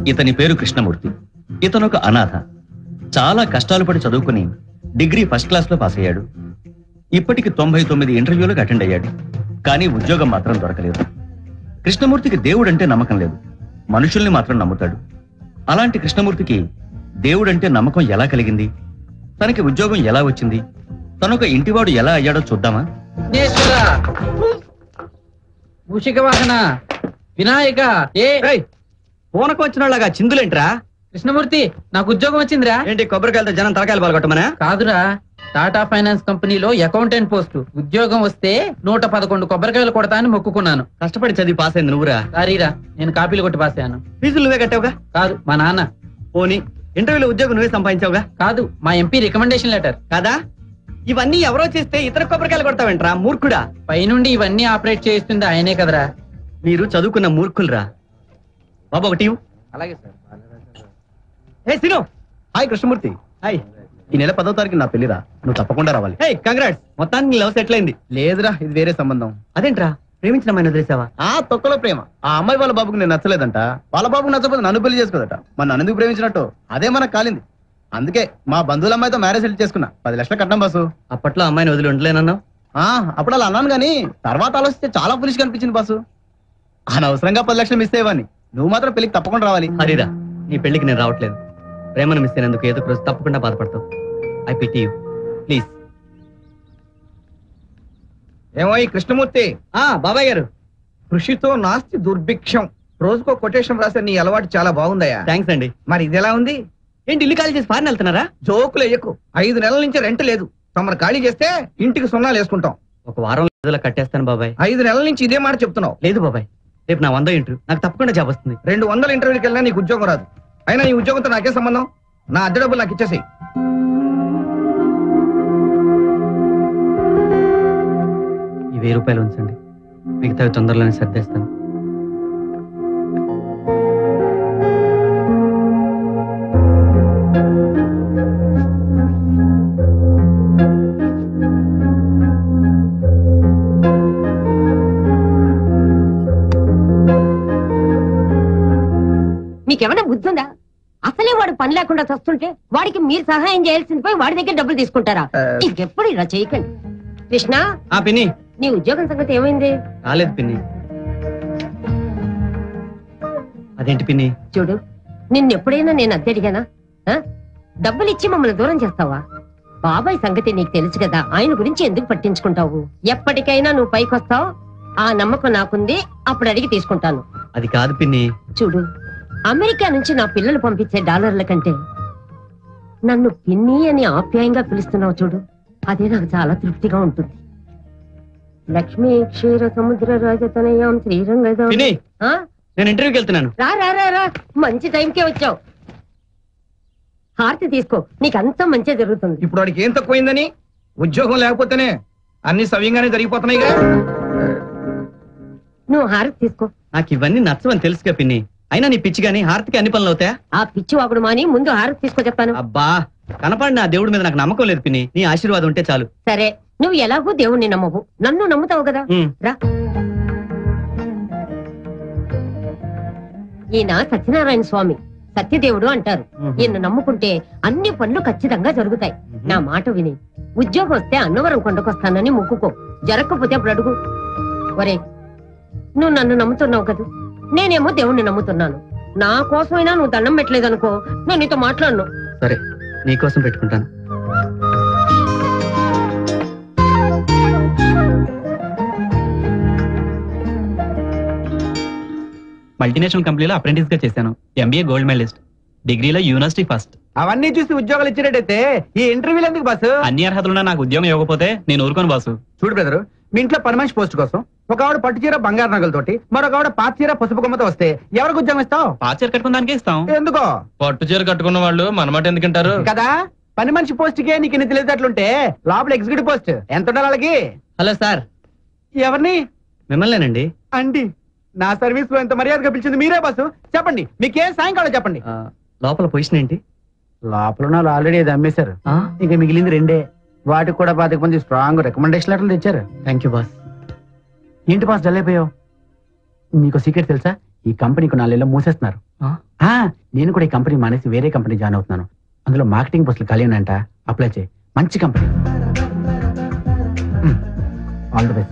ఇతని పేరు కృష్ణమూర్తి ఇతను ఒక అనాథ చాలా కష్టాలు పడి చదువుకుని డిగ్రీ ఫస్ట్ క్లాస్ లో పాస్ అయ్యాడు ఇప్పటికి తొంభై తొమ్మిది ఇంటర్వ్యూలకు అటెండ్ అయ్యాడు కానీ ఉద్యోగం మాత్రం దొరకలేదు కృష్ణమూర్తికి దేవుడంటే నమ్మకం లేదు మనుషుల్ని మాత్రం నమ్ముతాడు అలాంటి కృష్ణమూర్తికి దేవుడంటే నమ్మకం ఎలా కలిగింది తనకి ఉద్యోగం ఎలా వచ్చింది తనొక ఇంటివాడు ఎలా అయ్యాడో చూద్దామా విఘ్నేశ్వర మూషిక వాహన వినాయక ఏ పూనకు వచ్చిన వాళ్ళగా చిందులేంట్రా కృష్ణమూర్తి నాకు ఉద్యోగం వచ్చిందిరా ఏంటి కొబ్బరికాయలతో జనం తలకాయలు పాల్గొట్టమనా కాదురా టాటా ఫైనాన్స్ కంపెనీలో అకౌంటెంట్ పోస్ట్ ఉద్యోగం వస్తే నూట పదకొండు కొబ్బరికాయలు కొడతా అని మొక్కుకున్నాను కష్టపడి చదివి పాస్ అయింది నువ్వురా సారీరా నేను కాపీలు కొట్టి పాసాను ఫీజులు నువ్వే కట్టావుగా కాదు మా నాన్న పోనీ ఇంటర్వ్యూలో ఉద్యోగం నువ్వే సంపాదించావుగా కాదు మా ఎంపీ రికమెండేషన్ లెటర్ కాదా ఇవన్నీ ఎవరో చేస్తే ఇతర కొబ్బరికాయలు కొడతావేంట్రా మూర్ఖుడా పైనుండి ఇవన్నీ ఆపరేట్ చేస్తుంది ఆయనే కదరా మీరు చదువుకున్న మూర్ఖులరా బాబా ఒకటి ఇవ్వు. అలాగే సార్ ఏ సిను హాయ్ కృష్ణమూర్తి హాయ్ ఈ నెల పదో తారీఖు నా పెళ్లిరా నువ్వు తప్పకుండా రావాలి హే కంగ్రాట్స్ మొత్తానికి నీ లవ్ సెటిల్ అయింది లేదురా ఇది వేరే సంబంధం అదేంట్రా ప్రేమించిన అమ్మాయిని వదిలేసావా ఆ తొక్కలో ప్రేమ ఆ అమ్మాయి వాళ్ళ బాబుకు నేను నచ్చలేదంట వాళ్ళ బాబుకు నచ్చకపోతే నన్ను పెళ్లి చేసుకోదట మన నన్ను ఎందుకు ప్రేమించినట్టు అదే మనకు కాలింది అందుకే మా బంధువుల అమ్మాయితో మ్యారేజ్ సెటిల్ చేసుకున్నా పది లక్షల కట్నం బాసు అప్పట్లో అమ్మాయిని వదిలి ఉండలేనన్నావు ఆ అప్పుడు అలా అన్నాను కానీ తర్వాత ఆలోచిస్తే చాలా పులిష్ కనిపించింది బాసు అనవసరంగా పది లక్షలు మిస్ అయ్యేవాడిని నువ్వు మాత్రం పెళ్లికి తప్పకుండా రావాలి హరిరా నీ పెళ్లికి నేను రావట్లేదు ప్రేమను మిస్ అయినందుకు ఏదో ఒక రోజు తప్పకుండా బాధపడతావు ఐ పిటి యూ ప్లీజ్ ఏమో ఈ కృష్ణమూర్తి ఆ బాబాయ్ గారు కృషితో నాస్తి దుర్భిక్షం రోజుకో కొటేషన్ రాసే నీ అలవాటు చాలా బాగుందయ్యా థ్యాంక్స్ అండి మరి ఇది ఎలా ఉంది ఏంటి ఇల్లు ఖాళీ చేసి ఫారెన్ వెళ్తున్నారా జోకులు వేయకు ఐదు నెలల నుంచి రెంట్ లేదు తమరు ఖాళీ చేస్తే ఇంటికి సున్నాలు వేసుకుంటాం ఒక వారం రోజుల్లో కట్టేస్తాను బాబాయ్ ఐదు నెలల నుంచి ఇదే మాట చెప్తున్నావు లేదు బాబాయ్ రేపు నా వంద ఇంటర్వ్యూ నాకు తప్పకుండా జాబ్ వస్తుంది రెండు వందల ఇంటర్వ్యూకి వెళ్ళినా నీకు ఉద్యోగం రాదు అయినా నీ ఉద్యోగంతో నాకే సంబంధం నా అద్దె డబ్బులు నాకు ఇచ్చేసేయి ఈ వెయ్యి రూపాయలు ఉంచండి మిగతావి తొందరలోనే సర్దేస్తాను మీకేమైనా బుద్ధి ఉందా అసలే వాడు పని లేకుండా చస్తుంటే వాడికి మీరు సహాయం చేయాల్సింది పోయి వాడి దగ్గర డబ్బులు తీసుకుంటారా ఆ. ఇంకెప్పుడు ఇలా చేయకండి కృష్ణ ఆ పిన్ని నీ ఉద్యోగం సంగతి ఏమైంది రాలేదు పిన్ని అదేంటి పిన్ని చూడు నిన్నెప్పుడైనా నేను అద్దె అడిగానా ఆ? డబ్బులు ఇచ్చి మమ్మల్ని దూరం చేస్తావా బాబాయ్ సంగతి నీకు తెలుసు కదా ఆయన గురించి ఎందుకు పట్టించుకుంటావు ఎప్పటికైనా నువ్వు పైకొస్తావు ఆ నమ్మకం నాకుంది అప్పుడు అడిగి తీసుకుంటాను అది కాదు పిన్ని చూడు అమెరికా నుంచి నా పిల్లలు పంపించే డాలర్ల కంటే నన్ను పిన్ని అని ఆప్యాయంగా పిలుస్తున్నావు చూడు అదే నాకు చాలా తృప్తిగా ఉంటుంది లక్ష్మీ క్షీర సముద్ర రాజతనయం శ్రీరంగ పిన్ని నేను ఇంటర్వ్యూకి వెళ్తున్నాను రా రా రా రా మంచి టైంకే వచ్చావు హారతి తీసుకో నీకంతా మంచి జరుగుతుంది ఇప్పుడు వాడికి ఏం తక్కువైందని ఉద్యోగం లేకపోతేనే అన్ని సవ్యంగానే జరిగిపోతున్నాయిగా నువ్వు హారతి తీసుకో నాకు ఇవన్నీ నచ్చవని తెలుసుగా పిన్ని అయినా నీ పిచ్చి గాని హారతికి అన్ని పనులు అవుతాయా ఆ పిచ్చి వాగుడు మాని ముందు హారతి తీసుకో చెప్తాను అబ్బా కనపడిన ఆ దేవుడి మీద నాకు నమ్మకం లేదు పిన్ని నీ ఆశీర్వాదం ఉంటే చాలు సరే నువ్వు ఎలాగూ దేవుణ్ణి నమ్మవు నన్ను నమ్ముతావు కదా ఉమ్. రా ఈయన సత్యనారాయణ స్వామి సత్యదేవుడు అంటారు మ్మ్. ఈయన నమ్ముకుంటే అన్ని పనులు ఖచ్చితంగా జరుగుతాయి నా మాట విని ఉద్యోగం వస్తే అన్నవరం కొండకొస్తానని మొక్కుకో జరగకపోతే అప్పుడు అడుగు ఒరే నువ్వు నన్ను నమ్ముతున్నావు కదా నేనేమో దేవుణ్ణి నమ్ముతున్నాను నా కోసమైనా నువ్వు దండం పెట్టలేదనుకో నేను నీతో మాట్లాడను సరే నీకోసం పెట్టుకుంటాను మల్టీనేషనల్ కంపెనీలో అప్రెంటిస్ గా చేశాను ఎంబీఏ గోల్డ్ మెడలిస్ట్ డిగ్రీలో యూనివర్సిటీ ఫస్ట్ అవన్నీ చూసి ఉద్యోగాలు ఇచ్చినట్టయితే ఈ ఇంటర్వ్యూలు ఎందుకు బాసు అన్ని అర్హతలున్నా నాకు ఉద్యోగం ఇవ్వకపోతే నేను ఊరుకోను బాసు చూడు బ్రదరు మీ ఇంట్లో పని మనిషి పోస్ట్ కోసం ఒక ఆవిడ పట్టు చీర బంగారు నగలతోటి మరొక ఆవిడ పాత చీర పసుపు కొమ్మతో వస్తే ఎవరికి ఉద్యోగం ఇస్తావు పాచర్ కట్టుకున్న దానికే ఇస్తాం ఎందుకో పట్టు చీర కట్టుకున్న వాళ్ళు మనమాట ఎందుకంటారు కదా పని మనిషి పోస్ట్ కే నీకు ఇన్ని తెలియదట్లుంటే లోపల ఎగ్జిక్యూటివ్ పోస్ట్ ఎంత ఉండాలి వాళ్ళకి హలో సార్ ఎవరిని మిమ్మల్నేనండి అండి నా సర్వీస్ లో ఎంత మర్యాదగా పిలిచింది మీరే బస్సు చెప్పండి మీకేం సాయంకాలం చెప్పండి ఆ, లోపల పొజిషన్ ఏంటి లోపల ఆల్రెడీ అది అమ్మేశారు ఆ, ఇంకా మిగిలింది రెండే వాటికి కూడా పాతిక మంది స్ట్రాంగ్ రికమెండేషన్ లెటర్లు తెచ్చారు థ్యాంక్ యూ బాస్ ఏంటి పాస్ డల్ అయిపోయావు నీకు సీక్రెట్ తెలుసా ఈ కంపెనీకి నాలుగేళ్ళు మూసేస్తున్నారు ఆ? ఆ, నేను కూడా ఈ కంపెనీ మానేసి వేరే కంపెనీ జాయిన్ అవుతున్నాను అందులో మార్కెటింగ్ పోస్టులు ఖాళీ ఉన్నాయంట అప్లై చేయి మంచి కంపెనీ ఆల్ ది బెస్ట్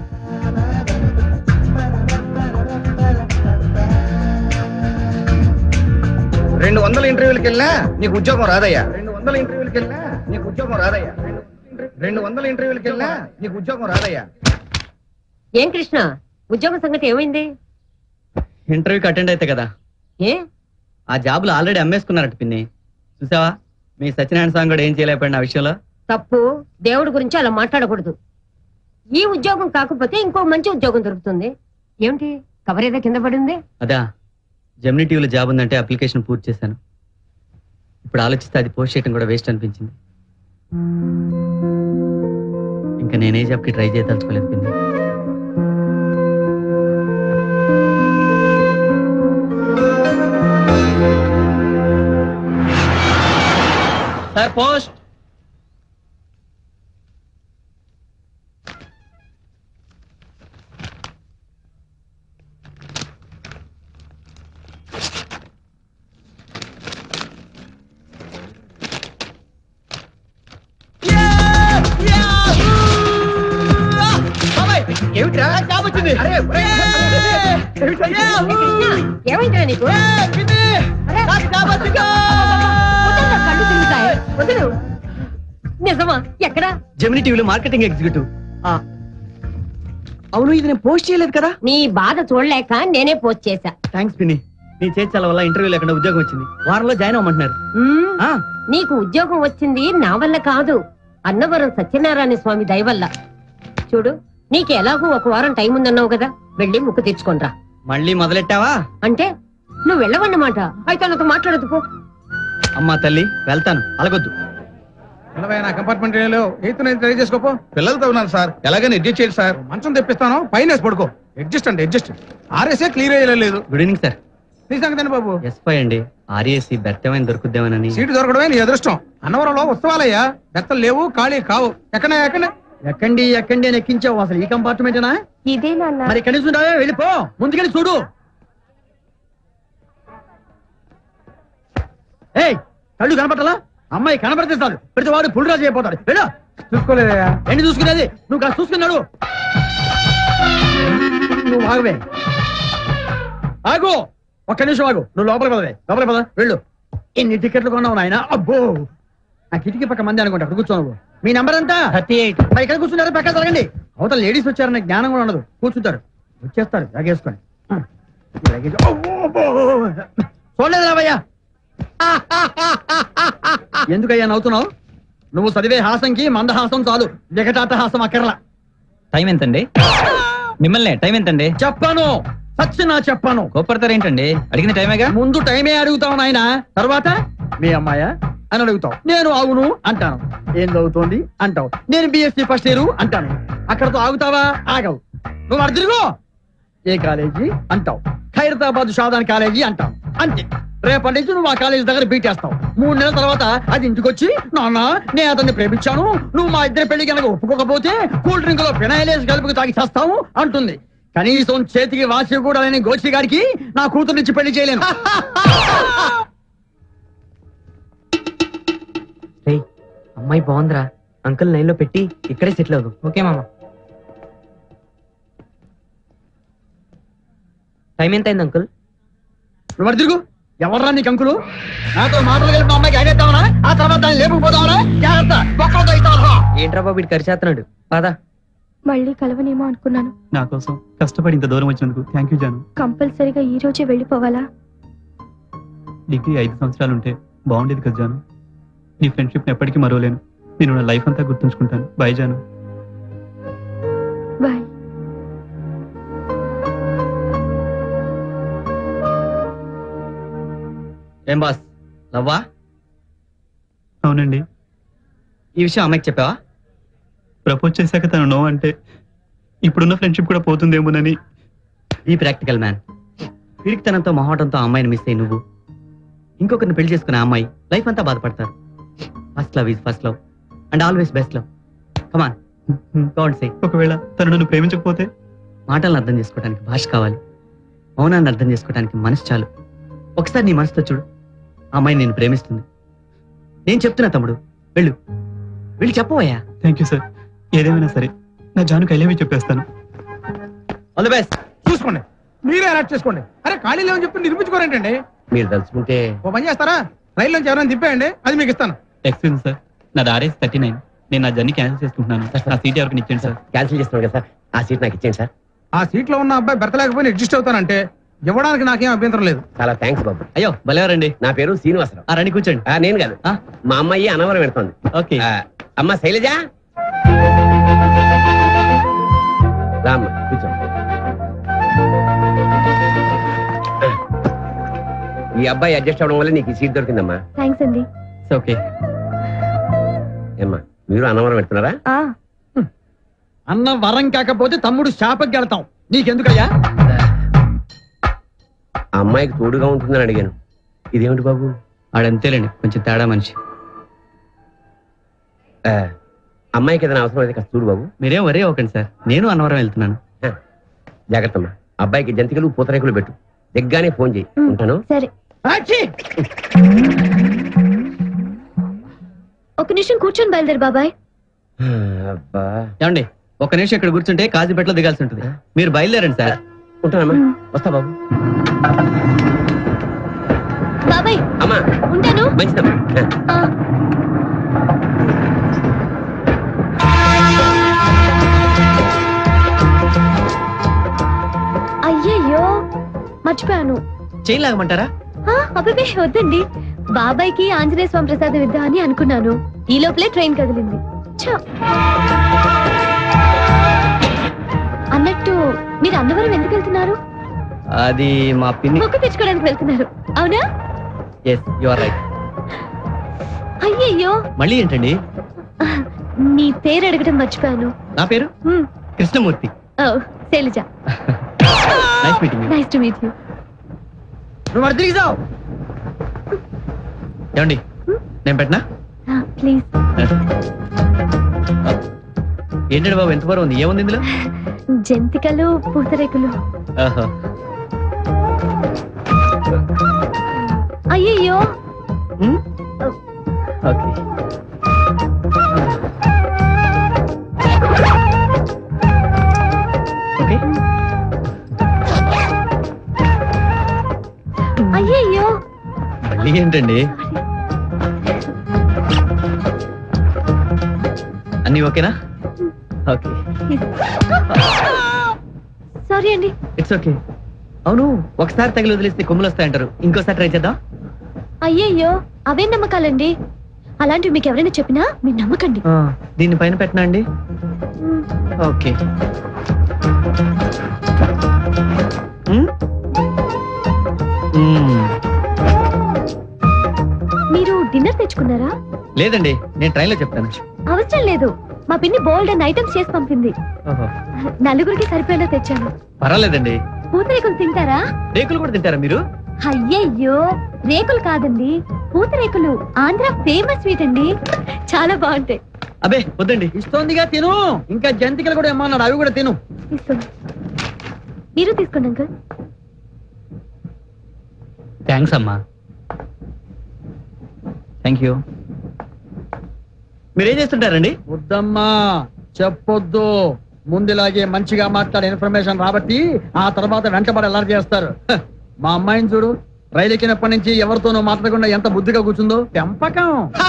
రెండు వందల ఇంటర్వ్యూలకి వెళ్ళినా నీకు ఉద్యోగం రాదయ్యా రెండు వందల ఇంటర్వ్యూలకి వెళ్ళినా నీకు ఉద్యోగం రాదయ్యా రెండు వందల ఇంటర్వ్యూలకి వెళ్ళినా నీకు ఉద్యోగం రాదయ్యా ఏం కృష్ణ ఉద్యోగం సంగతి ఏమైంది ఇంటర్వ్యూకి అటెండ్ అయితే కదా ఏ ఆ జాబులు ఆల్రెడీ అమ్మేసుకున్నారట పిన్ని చూసావా మీ సత్యనారాయణ స్వామి కూడా ఏం చేయలేకపోయిన ఆ విషయంలో తప్పు దేవుడి గురించి అలా మాట్లాడకూడదు ఈ ఉద్యోగం కాకపోతే ఇంకో మంచి ఉద్యోగం దొరుకుతుంది ఏమిటి కవర్ ఏదో కింద పడింది అదా జెమినీ టీవీలో జాబ్ ఉందంటే అప్లికేషన్ పూర్తి చేశాను ఇప్పుడు ఆలోచిస్తే అది పోస్ట్ చేయడం కూడా వేస్ట్ అనిపించింది ఇంకా నేనే జాబ్కి ట్రై చేయదలుచుకోలేదు పిన్ని సార్ పోస్ట్ ఏమిట్రా జాబ్ వచ్చింది అరే కృష్ణ ఏమైందిరా నీకు అరే, వదలరా, కళ్ళు తిరుగుతాయి వదలు నిజమా ఎక్కడా జెమినీ టీవీలో మార్కెటింగ్ ఎగ్జిక్యూటివ్ అవును ఇది నేను పోస్ట్ చేయలేదు కదా నీ బాధ చూడలేక నేనే పోస్ట్ చేశా థ్యాంక్స్ పిన్ని నీ చేర్చాల వల్ల ఇంటర్వ్యూ లేకుండా ఉద్యోగం వచ్చింది వారంలో జాయిన్ అవ్వమంటున్నారు మ్మ్. ఆ, నీకు ఉద్యోగం వచ్చింది నా వల్ల కాదు అన్నవరం సత్యనారాయణ స్వామి దయ వల్ల చూడు నీకు ఎలాగో ఒక వారం టైం ఉందన్నావు కదా వెళ్ళి ముక్కు తెచ్చుకోనరా మళ్ళీ మొదలెట్టావా అంటే నువ్వు వెళ్ళవన్నమాట అయితే నాతో మాట్లాడదు పో అమ్మా తల్లి వెళ్తాను అలగొద్దు నా కంపార్ట్మెంట్ ఎయిత్ నైన్త్ ట్రై చేసుకోపో పిల్లలతో ఉన్నాను సార్ ఎలాగైనా అడ్జస్ట్ చేయండి సార్ మంచం తెప్పిస్తాను పైన వేసి పడుకో అడ్జస్ట్ అండి అడ్జస్ట్ ఆర్ఎస్ఏ క్లియర్ అయ్యలేదు గుడ్ ఈవినింగ్ సార్ నీ సంగతి బాబు ఎస్పై అండి ఆర్ఏసి బెర్తమైన దొరుకుద్దామనని సీటు దొరకడమే నీ అదృష్టం అన్నవరంలో ఉత్సవాలయ్యా బెత్తలు లేవు ఖాళీ కావు ఎక్కడ ఎక్కడ ఎక్కండి ఎక్కండి అని ఎక్కించావు అసలు ఈ కంపార్ట్మెంటేనా ఇదే నాన్న మరి ఇక్కడి నుంచి ఉన్నావే వెళ్ళిపో ముందుకెళ్ళి చూడు ఏయ్ కళ్ళు కనపట్టాలా అమ్మాయి కనపడితే చాలు ప్రతి వాడు పుల్లిరాజు అయిపోతాడు వెళ్ళు చూసుకోలేదయా ఏంటి చూసుకునేది నువ్వు కాదు చూసుకున్నాడు నువ్వు ఆగవే ఆగు ఒక్క నిమిషం ఆగు నువ్వు లోపలికి పదవే లోపలికి పద వెళ్ళు ఎన్ని టికెట్లు కొన్నావు నాయన అబ్బో ఆ కిటికీ పక్క మంది అనుకుంటా అక్కడ కూర్చో నువ్వు మీ నెంబర్ ఎంత థర్టీ ఎయిట్ ఇక్కడ కూర్చున్నారు పక్క జరగండి అవతల లేడీస్ వచ్చారన్న జ్ఞానం కూడా ఉండదు కూర్చుంటారు వచ్చేస్తారు లాగేసుకొని ఆ, ఈ లగేజ్- అబ్బో, అబ్బో. చూడలేదు రావయ్యా ఎందుకయ్యా నవ్వుతున్నావు నువ్వు చదివే హాసంకి మందహాసం చాలు జగటాట హాసం అక్కర్లా టైం ఎంతండి మిమ్మల్ని టైం ఎంతండి చెప్పాను సచ్చినా చెప్పాను కోపడతారేంటండి అడిగిన టైమేగా ముందు టైమే అడుగుతావు నాయన తర్వాత మీ అమ్మాయా అని అడుగుతావు నేను అవును అంటాను ఏం చదువుతోంది అంటావు నేను బిఎస్సి ఫస్ట్ ఇయర్ అంటాను అక్కడతో ఆగుతావా ఆగవు నువ్వు అడు తిరుగు ఏ కాలేజీ అంటావు ఖైరతాబాద్ షాదాన్ కాలేజీ అంటావు అంతే రేపటి నుంచి నువ్వు ఆ కాలేజీ దగ్గర బీటేస్తావు మూడు నెలల తర్వాత అది ఇంటికి వచ్చి నాన్న నేను అతన్ని ప్రేమించాను నువ్వు మా ఇద్దరి పెళ్లి కనుక ఒప్పుకోకపోతే కూల్ డ్రింక్ లో ఫినాయిలేసి కలుపుకు తాగి చేస్తావు అంటుంది కనీసం చేతికి వాసి కూడా లేని గోచి గారికి నా కూతురు నుంచి పెళ్లి చేయలేను అమ్మాయి బాగుందిరా అంకుల్ లైన్ లో పెట్టి ఇక్కడే సెటిల్ అవ్వు ఓకే మామ టైం ఎంత అయింది అంకుల్ నువ్వు అటు తిరుగు ఎవర్రా నీకు అంకులు నాతో మాటలు కలిపి మా అమ్మాయికి ఐడెత్తావనా ఆ తర్వాత దాన్ని లేపుకుపోతావనా జాగ్రత్త బొక్కలతో ఇస్తావా ఏంట్రా బాబు ఇటు ఖర్చేస్తున్నాడు పదా మళ్ళీ కలవనేమో అనుకున్నాను నా కోసం కష్టపడి ఇంత దూరం వచ్చినందుకు థ్యాంక్ యూ జాను కంపల్సరీగా ఈ రోజే వెళ్ళిపోవాలా డిగ్రీ ఐదు సంవత్సరాలు ఉంటే బాగుండేది కదా జాను నీ ఫ్రెండ్షిప్ ఎప్పటికీ మరవలేను నేను నా లైఫ్ అంతా గుర్తుంచుకుంటాను బాయ్ జాను బాయ్ ఏం బాస్ లవ్వా అవునండి ఈ విషయం అమ్మాయికి చెప్పావా ప్రపోజ్ చేశాక తను నో అంటే ఇప్పుడున్న ఫ్రెండ్షిప్ కూడా పోతుందేమోనని ఈ ప్రాక్టికల్ మ్యాన్ పిరికితనంతో మొహటంతో ఆ అమ్మాయిని మిస్ అయ్యి నువ్వు ఇంకొకరిని పెళ్లి చేసుకునే ఆ అమ్మాయి లైఫ్ అంతా బాధపడతారు first love is first love and always best love come on don't say ఒకవేళ తను నన్ను ప్రేమించకపోతే మాటలను అర్థం చేసుకోవడానికి భాష కావాలి మౌనాన్ని అర్థం చేసుకోవడానికి మనసు చాలు ఒకసారి నీ మనసుతో చూడు ఆ అమ్మాయి నేను ప్రేమిస్తుంది నేను చెప్తున్నా తమ్ముడు వెళ్ళు వెళ్ళి చెప్పవయ్యా థ్యాంక్ యూ సార్ ఏదేమైనా సరే నా జాను కైలేవి చెప్పేస్తాను ఆల్ ది బెస్ట్ చూసుకోండి మీరే అరెస్ట్ చేసుకోండి అరే ఖాళీ లేవని చెప్పి నిరూపించుకోరేంటండి మీరు తలుచుకుంటే ఓ పని చేస్తారా రైల్లో నుంచి ఎవరైనా తిప్పేయండి అది మీకు ఇస్తాను ఎక్స్క్యూజ్ సార్ నాది ఆర్ఎస్ థర్టీ నైన్ నేను నా జర్నీ క్యాన్సిల్ చేసుకుంటున్నాను నా సీట్ ఎవరికి ఇచ్చేయండి సార్ క్యాన్సిల్ చేస్తున్నాను కదా సార్ ఆ సీట్ నాకు ఇచ్చేయండి సార్ ఆ సీట్ లో ఉన్న అబ్బాయి బెర్తలేకపోయినా అడ్జస్ట్ అవుతానంటే ఇవ్వడానికి నాకేం అభ్యంతరం లేదు చాలా థ్యాంక్స్ బాబు అయ్యో భలేవారండి నా పేరు శ్రీనివాసరావు ఆ రండి కూర్చోండి ఆ, నేను కాదు ఆ? మా అమ్మాయి అనవరం పెడుతోంది ఓకే ఆ, అమ్మ శైలజ రామ్మ కూర్చో ఆ. ఈ అబ్బాయి అడ్జస్ట్ అవడం వల్ల నీకు ఈ సీట్ దొరికిందమ్మా థ్యాంక్స్ అండి ఓకే ఏమ్మా మీరు అనవరం పెడుతున్నారా ఆ అన్న వరం కాకపోతే తమ్ముడు శాపకి వెళ్తాం నీకెందుకయ్యా ఆ అమ్మాయికి తోడుగా ఉంటుందని అడిగాను ఇదేమిటి బాబు ఆడంతేలేండి కొంచెం తేడా మనిషి ఆ, అమ్మాయికి ఏదైనా అవసరం అయితే కాస్త చూడు బాబు మీరేం వరే ఒకండి సార్ నేను అన్నవరం వెళ్తున్నాను జాగ్రత్త అమ్మా అబ్బాయికి జంతికలు పూతరేకులు పెట్టు దిగ్గానే ఫోన్ చేయి మ్. ఉంటాను సరే ఆచి! ఒక నిమిషం కూర్చొని బయలుదేరు బాబాయ్ ఆ, అబ్బా ఏమండి ఒక నిమిషం ఇక్కడ కూర్చుంటే కాజీపేటలో దిగాల్సి ఉంటుంది మీరు బయలుదేరండి సార్ ఉంటానమ్మా మ్. వస్తా బాబు బాబాయ్ అమ్మా ఉంటాను మంచిదమ్మా ఆ. ఆ. అయ్యయ్యో మర్చిపోయాను చైన్ లాగమంటారా ఆ, అబ్బే వద్దండి బాబాయ్కి ఆంజనేయ స్వామి ప్రసాదం ఇద్దా అని అనుకున్నాను ఈ లోపలే ట్రైన్ కదిలింది ఛ! అన్నట్టు మీరు అన్నవరం ఎందుకు వెళ్తున్నారు అది మా పిన్ని మొక్కు తెచ్చుకోవడానికి వెళ్తున్నారు అవునా ఎస్ యు ఆర్ రైట్ అయ్యయ్యో మళ్ళీ ఏంటండి నీ పేరు అడగడం మర్చిపోయాను నా పేరు హ్మ్. కృష్ణమూర్తి ఓ Shailaja nice meeting nice to meet you నువ్వు మరి తిరిగి చావు ఏమండి నేను పెట్టనా ప్లీజ్ ఏంటండి బాబు ఎంత బరువు ఉంది ఏముంది ఇందులో జంతికలు పూతరేకులు ఆహా. అయ్యయ్యో ఉమ్? ఓకే ఓకే అయ్యయ్యో మళ్ళీ ఏంటండి అన్నీ ఓకేనా ఓకే సారీ అండి ఇట్స్ ఓకే అవును ఒకసారి తగిలి వదిలేస్తే కొమ్ములు వస్తాయంటారు ఇంకోసారి ట్రై చేద్దాం అయ్యయ్యో అవే నమ్మకాలండి అలాంటివి మీకు ఎవరైనా చెప్పినా మీరు నమ్మకండి ఆ, దీన్ని పైన పెట్టనా అండి మ్, ఓకే ఉమ్? ఉమ్. మీరు డిన్నర్ తెచ్చుకున్నారా లేదండి నేను ట్రైన్లో చెప్తాను అవసరం లేదు మా పిన్ని బోల్డ్ అండ్ ఐటమ్స్ చేసి పంపింది ఓహో నలుగురికి సరిపోయేలా తెచ్చాను పర్వాలేదండి పూతరేకులు తింటారా రేకులు కూడా తింటారా మీరు అయ్యయ్యో రేకులు కాదండి పూతరేకులు ఆంధ్ర ఫేమస్ స్వీట్ అండి చాలా బాగుంటాయి అబే వద్దండి ఇస్తోందిగా తిను ఇంకా జంతికలు కూడా ఏమన్నాడు అవి కూడా తిను తీసుకోండి మీరు తీసుకోండి అంకుల్ థ్యాంక్స్ అమ్మా థ్యాంక్ యూ మీరేం చేస్తుంటారండి వద్దమ్మా చెప్పొద్దు ముందులాగే మంచిగా మాట్లాడే ఇన్ఫర్మేషన్ రాబట్టి ఆ తర్వాత వెంటబడి ఎలా చేస్తారు హ, మా అమ్మాయిని చూడు రైలు ఎక్కినప్పటి నుంచి ఎవరితోనూ మాట్లాడకుండా ఎంత బుద్ధిగా కూర్చుందో పెంపకం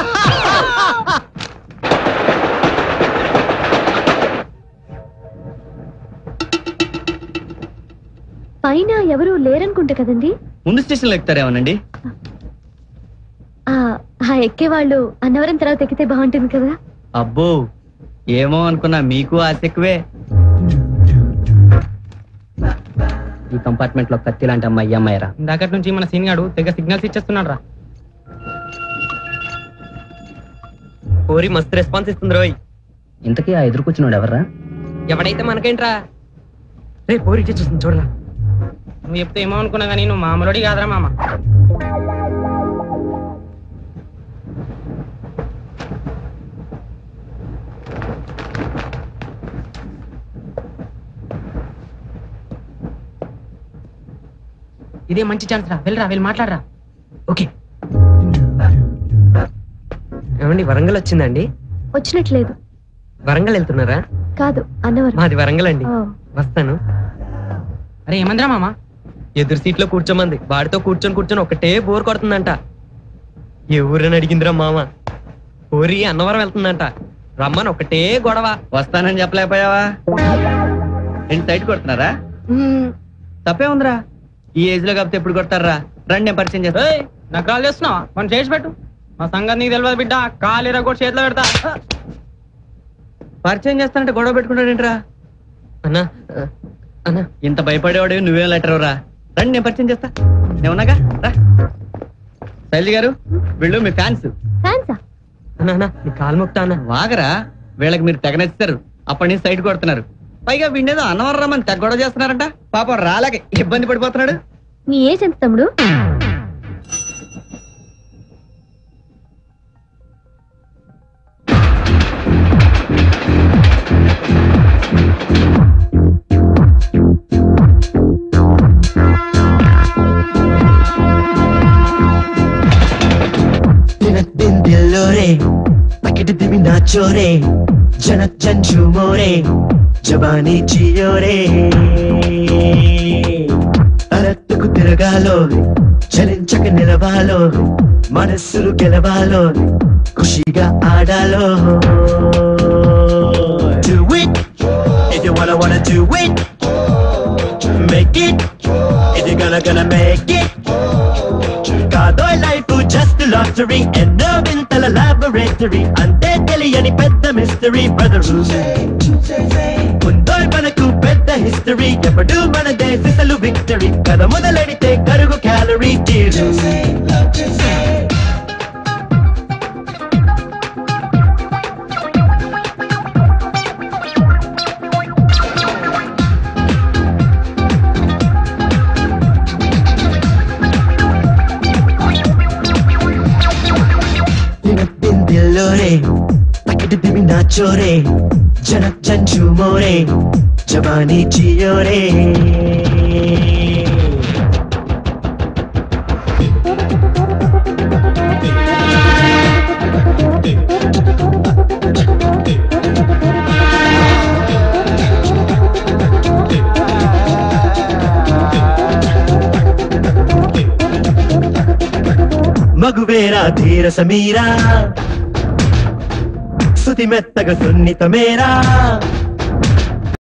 పైన ఎవరు లేరనుకుంటా కదండి ముందు స్టేషన్లో ఎక్కుతారేమోనండి ఆ ఆ ఎక్కేవాళ్ళు అన్నవరం తర్వాత ఎక్కితే బాగుంటుంది కదా అబ్బో ఏమో అనుకున్నా మీకు ఆశ ఎక్కువే ఈ కంపార్ట్మెంట్ లో కత్తి లాంటి అమ్మాయి అమ్మాయిరా ఇందాకటి నుంచి మన సీన్ గాడు తెగ సిగ్నల్స్ ఇచ్చేస్తున్నాడు రా కోరి మస్తు రెస్పాన్స్ ఇస్తుంది రోయ్ ఇంతకీ ఆ ఎదురుకొచ్చినాడు ఎవర్రా ఎవడైతే మనకేంట్రా రే పోరి చూస్తుంది చూడరా నువ్వు చెప్తే ఏమో అనుకున్నా కానీ నువ్వు మామూలుడి కాదురా మామ ఇదే మంచి ఛాన్స్ రా వెళ్ళరా వెళ్ళి మాట్లాడరా ఓకే ఏమండి వరంగల్ వచ్చిందండి వచ్చినట్లేదు వరంగల్ వెళ్తున్నారా కాదు అన్నవరం మాది వరంగల్ అండి ఓ, వస్తాను అరే ఏమందిరా మామ ఎదురు సీట్ లో కూర్చోమంది వాడితో కూర్చొని కూర్చొని ఒకటే బోర్ కొడుతుందంట ఏ ఊరని అడిగిందిరా మామ ఊరి అన్నవరం వెళ్తుందంట రమ్మని ఒకటే గొడవ వస్తానని చెప్పలేకపోయావా ఏంటి సైట్ కొడుతున్నారా మ్మ్, తప్పే ఉందిరా ఈ ఏజ్ లో కాకపోతే ఎప్పుడు కొడతారా రండి నేను పరిచయం చేస్తా ఏయ్ నాకు కాల్ చేస్తున్నావా మనం చేసి పెట్టు మా సంగతి నీకు తెలియదు బిడ్డ కాలు ఇరా కూడా చేతిలో పెడతా పరిచయం చేస్తానంటే గొడవ పెట్టుకుంటాడేంట్రా అన్నా ఆ, అన్నా ఇంత భయపడేవాడు నువ్వేం లెటర్ రా రండి నేను పరిచయం చేస్తా నేనున్నాగా రా శైలి గారు వీళ్ళు మీ ఫ్యాన్స్ ఫ్యాన్సా అన్నా అన్నా నీ కాలు మొక్తా అన్నా వాగరా వీళ్ళకి మీరు తెగ నచ్చారు అప్పటి నుంచి సైట్ కొడుతున్నారు పైగా వీడేదో అన్నవరం రమ్మని తెగ గొడవ చేస్తున్నారంట పాపం రాలేక ఇబ్బంది పడిపోతున్నాడు నీ ఏజ్ ఎంత తమ్ముడు दिन दिलोरे पकड़ दिमी नाचोरे जनक जंजू मोरे జవానీ చియోరే అరత్తుకు తిరగాలో చలించక నిలవాలో మనస్సులు గెలవాలో ఖుషిగా ఆడాలో Do it if you wanna wanna do it Make it if you're gonna gonna make it కాదోయ్ లైఫ్ జస్ట్ లాటరీ ఎన్నో వింతల లాబొరేటరీ అంతే తెలియని పెద్ద మిస్టరీ బ్రదర్ ఉందోయ్ మనకు పెద్ద హిస్టరీ ఎప్పుడు మన దేశలు విక్టరీ కథ మొదలెడితే కరుగు క్యాలరీ తీరు दिन दिलोरे पकड़ दिमी नाचोरे जनक जंजू मोरे जवानी जियोरे మగువేరా ధీర సమీరా సుతి మెత్తగ సున్నితమేరా